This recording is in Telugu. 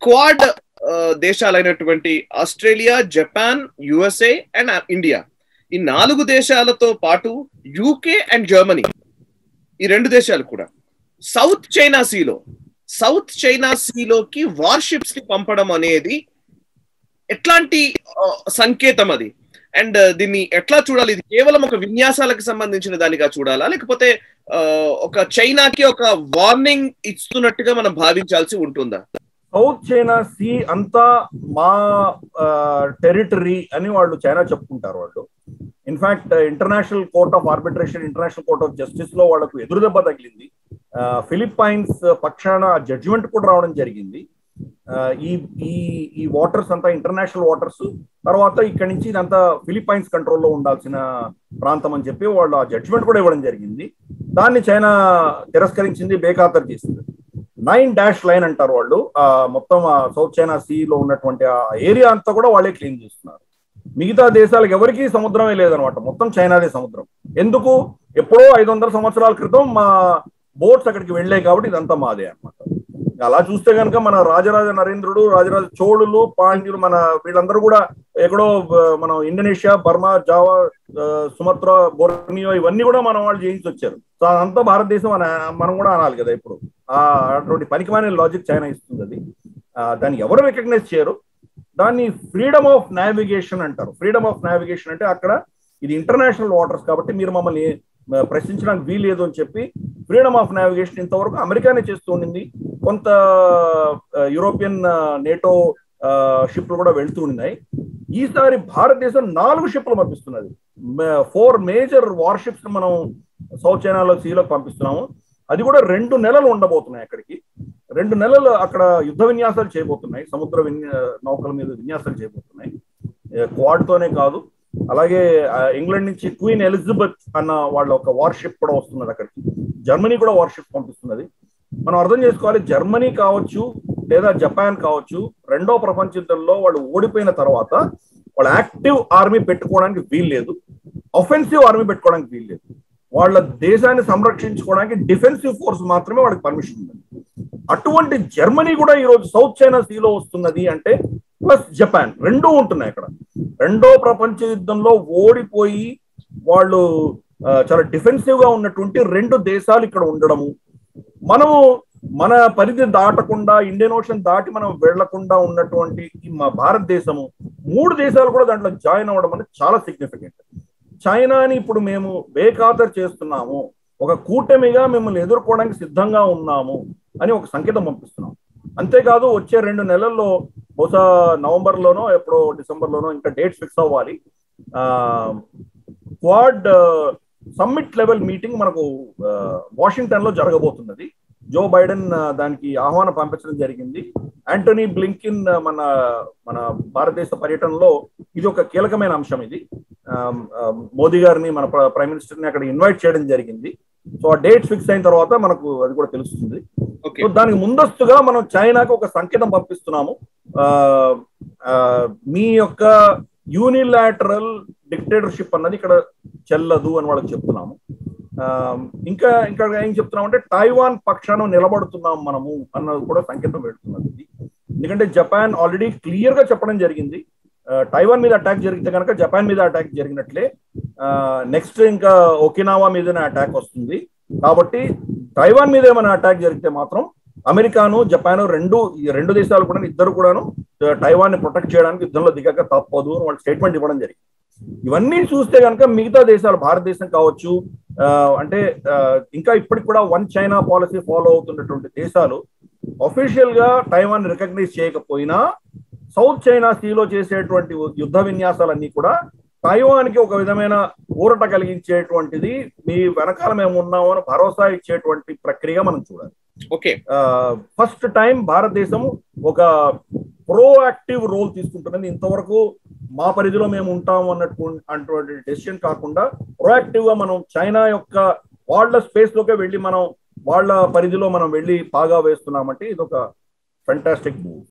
క్వాడ్ దేశాలైనటువంటి Australia Japan USA and India ఈ నాలుగు దేశాలతో పాటు యూకే అండ్ జర్మనీ ఈ రెండు దేశాలు కూడా సౌత్ చైనా సీలో సౌత్ చైనా సీలోకి వార్షిప్స్ ని పంపడం అనేది ఎట్లాంటి ఆ, సంకేతం అది అండ్ దీన్ని ఎట్లా చూడాలి ఇది కేవలం ఒక విన్యాసాలకు సంబంధించిన దానిగా చూడాలా లేకపోతే ఆ, ఒక చైనాకి ఒక వార్నింగ్ ఇస్తున్నట్టుగా మనం భావించాల్సి ఉంటుందా సౌత్ చైనా సీ అంతా మా టెరిటరీ అని వాళ్ళు చైనా చెప్పుకుంటారు వాళ్ళు in fact international court of arbitration international court of justice లో వాళ్ళకు ఎదురు దెబ్బ తగిలింది ఫిలిప్పైన్స్ పక్షాన జడ్జిమెంట్ కూడా రావడం జరిగింది ఆ, ఈ ఈ ఈ వాటర్స్ అంతా ఇంటర్నేషనల్ వాటర్స్ తర్వాత ఇక్కడి నుంచి ఇదంతా ఫిలిప్పైన్స్ కంట్రోల్లో ఉండాల్సిన ప్రాంతం అని చెప్పి వాళ్ళు ఆ జడ్జిమెంట్ కూడా ఇవ్వడం జరిగింది దాన్ని చైనా తిరస్కరించింది బేఖాతరు చేసింది నైన్ డాష్ లైన్ అంటారు వాళ్ళు ఆ మొత్తం ఆ సౌత్ చైనా సీ లో ఉన్నటువంటి ఆ ఏరియా అంతా కూడా వాళ్ళే క్లీన్ చేస్తున్నారు మిగతా దేశాలకు ఎవరికీ సముద్రమే లేదనమాట మొత్తం చైనాదే సముద్రం ఎందుకు ఎప్పుడో ఐదు వందల సంవత్సరాల క్రితం మా బోట్స్ అక్కడికి వెళ్ళాయి కాబట్టి ఇదంతా మాదే అనమాట అలా చూస్తే కనుక మన రాజరాజ నరేంద్రుడు రాజరాజ చోళులు పాండ్యులు మన వీళ్ళందరూ కూడా ఎక్కడో ఆ, మనం ఇండోనేషియా బర్మా జావా ఆ, సుమత్ర బొర్నియో ఇవన్నీ కూడా మనం వాళ్ళు జయించి వచ్చారు సో అదంతా భారతదేశం అని మనం కూడా అనాలి కదా ఇప్పుడు ఆ అటువంటి పనికిమాలిన లాజిక్ చైనా ఇస్తుంది అది ఆ, దాన్ని ఎవరు రికగ్నైజ్ చేయరు దాన్ని ఫ్రీడమ్ ఆఫ్ నావిగేషన్ అంటారు ఫ్రీడమ్ ఆఫ్ నావిగేషన్ అంటే అక్కడ ఇది ఇంటర్నేషనల్ వాటర్స్ కాబట్టి మీరు మమ్మల్ని ఆ, ప్రశ్నించడానికి వీలేదు అని చెప్పి ఫ్రీడమ్ ఆఫ్ నావిగేషన్ ఇంతవరకు అమెరికానే చేస్తూ ఉండింది కొంత ఆ, యూరోపియన్ ఆ, నేటో ఆ, షిప్లు కూడా వెళ్తూ ఉన్నాయి ఈసారి భారతదేశం నాలుగు షిప్లు పంపిస్తున్నది ఫోర్ మేజర్ వార్షిప్స్ మనం సౌత్ చైనాలో సీలోకి పంపిస్తున్నాము అది కూడా రెండు నెలలు ఉండబోతున్నాయి అక్కడికి రెండు నెలలు అక్కడ యుద్ధ విన్యాసాలు చేయబోతున్నాయి సముద్ర విన్యా నౌకల మీద విన్యాసాలు చేయబోతున్నాయి క్వాడ్ తోనే కాదు అలాగే ఆ, ఇంగ్లాండ్ నుంచి క్వీన్ ఎలిజబెత్ అన్న వాళ్ళ ఒక వార్షిప్ కూడా వస్తున్నది అక్కడికి జర్మనీ కూడా వార్షిప్ పంపిస్తున్నది మనం అర్థం చేసుకోవాలి జర్మనీ కావచ్చు లేదా జపాన్ కావచ్చు రెండో ప్రపంచ యుద్ధంలో వాళ్ళు ఓడిపోయిన తర్వాత వాళ్ళ యాక్టివ్ ఆర్మీ పెట్టుకోవడానికి వీల్లేదు ఒఫెన్సివ్ ఆర్మీ పెట్టుకోవడానికి వీల్లేదు వాళ్ళ దేశాన్ని సంరక్షించుకోవడానికి డిఫెన్సివ్ ఫోర్స్ మాత్రమే వాళ్ళకి పర్మిషన్ ఉంది అటువంటి జర్మనీ కూడా ఈ రోజు సౌత్ చైనా సీలో వస్తున్నది అంటే ప్లస్ జపాన్ రెండూ ఉంటున్నాయి అక్కడ రెండో ప్రపంచ యుద్ధంలో ఓడిపోయి వాళ్ళు ఆ, చాలా డిఫెన్సివ్ గా ఉన్నటువంటి రెండు దేశాలు ఇక్కడ ఉండడము మనము మన పరిధి దాటకుండా ఇండియన్ ఓషన్ దాటి మనం వెళ్లకుండా ఉన్నటువంటి ఈ మా భారతదేశము మూడు దేశాలు కూడా దాంట్లో జాయిన్ అవ్వడం అనేది చాలా సిగ్నిఫికెంట్ చైనాని ఇప్పుడు మేము బేఖాతరు చేస్తున్నాము ఒక కూటమిగా మిమ్మల్ని ఎదుర్కోవడానికి సిద్ధంగా ఉన్నాము అని ఒక సంకేతం పంపిస్తున్నాం అంతేకాదు వచ్చే రెండు నెలల్లో బహుశా నవంబర్ లోనో ఎప్పుడో డిసెంబర్ లోనో ఇంకా డేట్స్ ఫిక్స్ అవ్వాలి ఆ క్వాడ్ సమ్మిట్ లెవెల్ మీటింగ్ మనకు వాషింగ్టన్ లో జరగబోతున్నది జో బైడెన్ ఆ, దానికి ఆహ్వానం పంపించడం జరిగింది యాంటనీ బ్లింకిన్ ఆ, మన మన భారతదేశ పర్యటనలో ఇది ఒక కీలకమైన అంశం ఇది ఆ, ఆ, మోదీ గారిని మన ప్ర- ప్రైమ్ మినిస్టర్ ని అక్కడ ఇన్వైట్ చేయడం జరిగింది సో ఆ డేట్ ఫిక్స్ అయిన తర్వాత మనకు అది కూడా తెలుస్తుంది ఓకే సో దానికి ముందస్తుగా మనం చైనాకు ఒక సంకేతం పంపిస్తున్నాము ఆ, ఆ, మీ యొక్క యూనిలాటరల్ డిక్టేటర్షిప్ అన్నది ఇక్కడ చెల్లదు అని వాళ్ళకి చెప్తున్నాము ఆ, ఇంకా ఇంకా ఏం చెప్తున్నాం అంటే టైవాన్ పక్షాన నిలబడుతున్నాం మనము అన్నది కూడా సంకేతం పెడుతున్నది ఇది ఎందుకంటే జపాన్ ఆల్రెడీ క్లియర్ గా చెప్పడం జరిగింది ఆ, టైవాన్ మీద అటాక్ జరిగితే కనుక జపాన్ మీద అటాక్ జరిగినట్లే నెక్స్ట్ ఇంకా ఒకినావా మీదనే అటాక్ వస్తుంది కాబట్టి టైవాన్ మీద ఏమైనా అటాక్ జరిగితే మాత్రం అమెరికాను జపాన్ రెండు ఈ రెండు దేశాలు కూడా ఇద్దరు కూడాను టైవాన్ ని ప్రొటెక్ట్ చేయడానికి యుద్ధంలో దిగక తప్పదు అని వాళ్ళు స్టేట్మెంట్ ఇవ్వడం జరిగింది ఇవన్నీ చూస్తే కనుక మిగతా దేశాలు భారతదేశం కావచ్చు ఆ, అంటే ఆ, ఇంకా ఇప్పటికి కూడా వన్ చైనా పాలసీ ఫాలో అవుతున్నటువంటి దేశాలు అఫీషియల్ గా టైవాన్ రికగ్నైజ్ చేయకపోయినా సౌత్ చైనా సీలో చేసేటువంటి యుద్ధ విన్యాసాలన్నీ కూడా తైవాన్కి ఒక విధమైన ఊరట కలిగించేటువంటిది మీ వెనకాల మేము ఉన్నాము అని భరోసా ఇచ్చేటువంటి ప్రక్రియ మనం చూడాలి ఓకే ఫస్ట్ టైం భారతదేశం ఒక ప్రోయాక్టివ్ రోల్ తీసుకుంటున్నది ఇంతవరకు మా పరిధిలో మేము ఉంటాము అన్నట్టు అటువంటి డెసిషన్ కాకుండా ప్రోయాక్టివ్ గా మనం చైనా యొక్క వాళ్ళ స్పేస్ లోకే వెళ్ళి మనం వాళ్ళ పరిధిలో మనం వెళ్ళి బాగా వేస్తున్నామంటే ఇది ఒక ఫెంటాస్టిక్ మూవ్